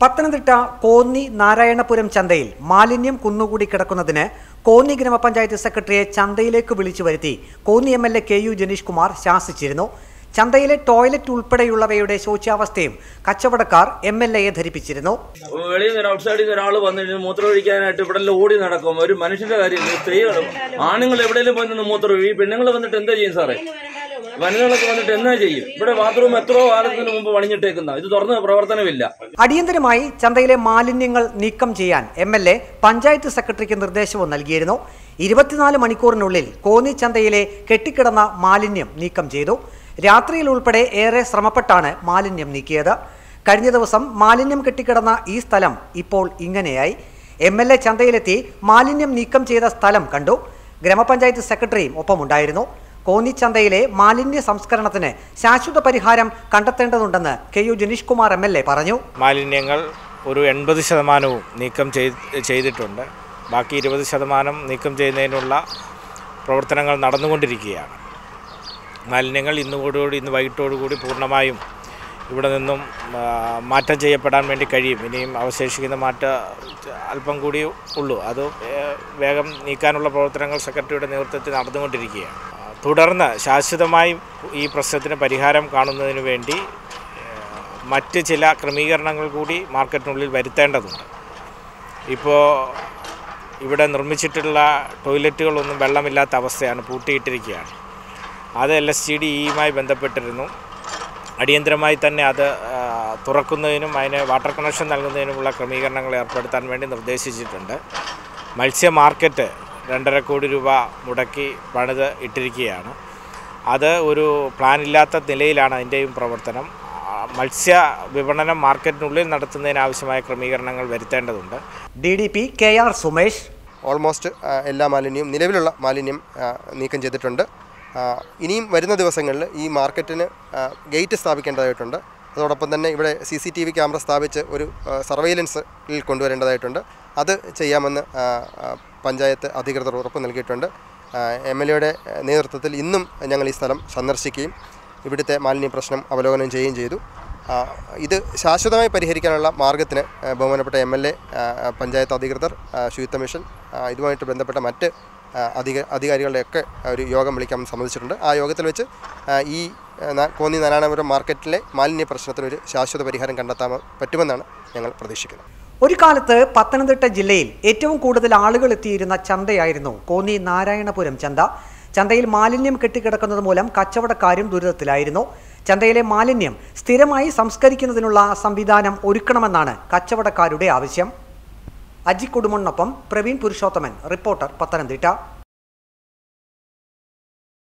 പത്തനംതിട്ട കോന്നി നാരായണപുരം ചന്തയിൽ മാലിന്യം കുന്നുകൂടി കിടക്കുന്നതിന് കോന്നി ഗ്രാമപഞ്ചായത്ത് സെക്രട്ടറിയെ ചന്തയിലേക്ക് വിളിച്ചു വരുത്തി Konni M L A K U Janeesh Kumar ശാസിച്ചിരുന്നു ചന്തയിലെ ടോയ്ലറ്റ് ഉൾപ്പെടെയുള്ളവയുടെ ശോച്യാവസ്ഥയും കച്ചവടക്കാർ എം എൽ എയെ ധരിപ്പിച്ചിരുന്നു വെളിയിൽ നിന്ന് ഔട്ട്സൈഡിൽ നിന്ന് ഒരാൾ വന്നിട്ട് മൂത്രം ഒഴിക്കാനായിട്ട് ഇവിടെ എല്ലാം ഓടി നടക്കും ഒരു മനുഷ്യന്റെ കാര്യമില്ല സ്ത്രീകളും ആണുങ്ങൾ എവിടെയെങ്കിലും പോയി നിന്ന് മൂത്രം ഒഴി പെണ്ണുങ്ങൾ വന്നിട്ട് എന്താ ചെയ്യും സാറേ വനിതകളൊക്കെ വന്നിട്ട് എന്നാ ചെയ്യും ഇവിടെ ബാത്റൂം എത്രയോ കാലത്തിന് മുമ്പ് പണിഞ്ഞിട്ടേക്കുന്ന ഇത് തുറന്ന് പ്രവർത്തനമില്ല അടിയന്തരമായി ചന്തയിലെ മാലിന്യങ്ങൾ നീക്കം ചെയ്യാൻ എം എൽ എ പഞ്ചായത്ത് സെക്രട്ടറിക്ക് നിർദ്ദേശവും നൽകിയിരുന്നു ഇരുപത്തിനാല് മണിക്കൂറിനുള്ളിൽ കോന്നി ചന്തയിലെ കെട്ടിക്കിടന്ന മാലിന്യം നീക്കം ചെയ്തു രാത്രിയിൽ ഉൾപ്പെടെ ഏറെ ശ്രമപ്പെട്ടാണ് മാലിന്യം നീക്കിയത് കഴിഞ്ഞ ദിവസം മാലിന്യം കെട്ടിക്കിടന്ന ഈ സ്ഥലം ഇപ്പോൾ ഇങ്ങനെയായി എം എൽ എ ചന്തയിലെത്തി മാലിന്യം നീക്കം ചെയ്ത സ്ഥലം കണ്ടു ഗ്രാമപഞ്ചായത്ത് സെക്രട്ടറിയും ഒപ്പമുണ്ടായിരുന്നു കോന്നി ചന്തയിലെ മാലിന്യ സംസ്കരണത്തിന് ശാശ്വത പരിഹാരം കണ്ടെത്തേണ്ടതുണ്ടെന്ന് K U Janeesh Kumar M L A പറഞ്ഞു മാലിന്യങ്ങൾ ഒരു എൺപത് ശതമാനവും നീക്കം ചെയ്ത് ചെയ്തിട്ടുണ്ട് ബാക്കി ഇരുപത് ശതമാനം നീക്കം ചെയ്യുന്നതിനുള്ള പ്രവർത്തനങ്ങൾ നടന്നുകൊണ്ടിരിക്കുകയാണ് മാലിന്യങ്ങൾ ഇന്നുകൂടി ഇന്ന് വൈകിട്ടോടുകൂടി പൂർണ്ണമായും ഇവിടെ നിന്നും ആ, മാറ്റം ചെയ്യപ്പെടാൻ വേണ്ടി കഴിയും ഇനിയും അവശേഷിക്കുന്ന മാറ്റ അല്പം കൂടി ഉള്ളൂ അത് വേ- വേഗം നീക്കാനുള്ള പ്രവർത്തനങ്ങൾ സെക്രട്ടറിയുടെ നേതൃത്വത്തിൽ നടന്നുകൊണ്ടിരിക്കുകയാണ് ആ, തുടർന്ന് ശാശ്വതമായി ഈ പ്രശ്നത്തിന് പരിഹാരം കാണുന്നതിന് വേണ്ടി ആ, മറ്റ് ചില ക്രമീകരണങ്ങൾ കൂടി മാർക്കറ്റിനുള്ളിൽ വരുത്തേണ്ടതുണ്ട് ഇപ്പോൾ ഇവിടെ നിർമ്മിച്ചിട്ടുള്ള ടോയ്ലറ്റുകളൊന്നും വെള്ളമില്ലാത്ത അവസ്ഥയാണ് പൂട്ടിയിട്ടിരിക്കുകയാണ് അത് എൽ എസ് ജി ഡി ഇയുമായി ബന്ധപ്പെട്ടിരുന്നു അടിയന്തരമായി തന്നെ അത് ആ, തുറക്കുന്നതിനും അതിന് വാട്ടർ കണക്ഷൻ നൽകുന്നതിനുമുള്ള ക്രമീകരണങ്ങൾ ഏർപ്പെടുത്താൻ വേണ്ടി നിർദ്ദേശിച്ചിട്ടുണ്ട് മത്സ്യ മാർക്കറ്റ് രണ്ടര കോടി രൂപ മുടക്കി പണിത് ഇട്ടിരിക്കുകയാണ് അത് ഒരു പ്ലാൻ ഇല്ലാത്ത നിലയിലാണ് അതിൻ്റെയും പ്രവർത്തനം ആ, മത്സ്യ വിപണനം മാർക്കറ്റിനുള്ളിൽ നടത്തുന്നതിനാവശ്യമായ ക്രമീകരണങ്ങൾ വരുത്തേണ്ടതുണ്ട് D D P K R Sumesh almost ആ, എല്ലാ മാലിന്യവും നിലവിലുള്ള മാലിന്യം ആ, നീക്കം ചെയ്തിട്ടുണ്ട് ആ, ഇനിയും വരുന്ന ദിവസങ്ങളിൽ ഈ മാർക്കറ്റിന് ആ, ഗേറ്റ് സ്ഥാപിക്കേണ്ടതായിട്ടുണ്ട് അതോടൊപ്പം തന്നെ ഇവിടെ C C T V camera സ്ഥാപിച്ച് ഒരു ആ, സർവൈലൻസിൽ കൊണ്ടുവരേണ്ടതായിട്ടുണ്ട് അത് ചെയ്യാമെന്ന് ആ, ആ, പഞ്ചായത്ത് അധികൃതർ ഉറപ്പ് നൽകിയിട്ടുണ്ട് എം എൽ എയുടെ നേതൃത്വത്തിൽ ഇന്നും ഞങ്ങൾ ഈ സ്ഥലം സന്ദർശിക്കുകയും ഇവിടുത്തെ മാലിന്യ പ്രശ്നം അവലോകനം ചെയ്യുകയും ചെയ്തു ആ, ഇത് ശാശ്വതമായി പരിഹരിക്കാനുള്ള മാർഗത്തിന് ആ, ബഹുമാനപ്പെട്ട എം എൽ എ പഞ്ചായത്ത് അധികൃതർ ആ, ശുചിത്വ മിഷൻ ആ, ഇതുമായിട്ട് ബന്ധപ്പെട്ട മറ്റ് ആ, അധിക അധികാരികളുടെയൊക്കെ ഒരു യോഗം വിളിക്കാൻ സമ്മതിച്ചിട്ടുണ്ട് ആ യോഗത്തിൽ വെച്ച് ആ, ഈ ആ, ന- കോന്നി നാരായണപുരം മാർക്കറ്റിലെ മാലിന്യ പ്രശ്നത്തിനൊരു ശാശ്വത പരിഹാരം കണ്ടെത്താൻ പറ്റുമെന്നാണ് ഞങ്ങൾ പ്രതീക്ഷിക്കുന്നത് ഒരു കാലത്ത് പത്തനംതിട്ട ജില്ലയിൽ ഏറ്റവും കൂടുതൽ ആളുകൾ എത്തിയിരുന്ന ചന്തയായിരുന്നു കോന്നി നാരായണപുരം ചന്ത ചന്തയിൽ മാലിന്യം കെട്ടിക്കിടക്കുന്നത് മൂലം കച്ചവടക്കാരും ദുരിതത്തിലായിരുന്നു ചന്തയിലെ മാലിന്യം സ്ഥിരമായി സംസ്കരിക്കുന്നതിനുള്ള സംവിധാനം ഒരുക്കണമെന്നാണ് കച്ചവടക്കാരുടെ ആവശ്യം അജി കുടുംബനൊപ്പം പ്രവീൺ പുരുഷോത്തമൻ റിപ്പോർട്ടർ പത്തനംതിട്ട